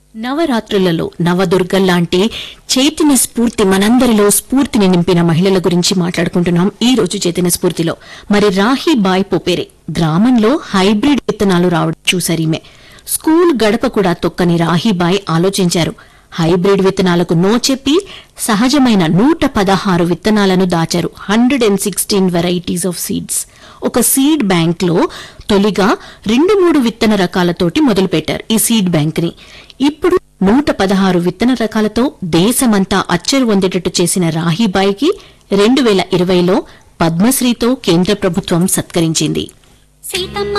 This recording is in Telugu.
నవరాత్రులలో నవదుర్గల్లాంటి చైతన్య స్ఫూర్తి మనందరిలో స్ఫూర్తిని నింపిన మహిళల గురించి మాట్లాడుకుంటున్నాం ఈ రోజు చైతన్య స్ఫూర్తిలో మరి రాహి బాయ్ పోపేరే గ్రామంలో హైబ్రిడ్ విత్తనాలు రావడం చూశారీమె స్కూల్ గడప కూడా తొక్కని రాహిబాయ్ ఆలోచించారు హైబ్రిడ్ విత్తనాలకు నో చెప్పి సహజమైన నూట పదహారు విత్తనాలను దాచారు hundred and sixteen varieties of seeds ఒక సీడ్ బ్యాంక్ లో తొలిగా రెండు మూడు విత్తన రకాలతోటి మొదలుపెట్టారు ఈ సీడ్ బ్యాంక్ ని ఇప్పుడు నూట పదహారు విత్తన రకాలతో దేశమంతా అచ్చరు పొందేటట్టు చేసిన రాహిబాయికి రెండు వేల ఇరవైలో పద్మశ్రీతో కేంద్ర ప్రభుత్వం సత్కరించింది సీతమ్మ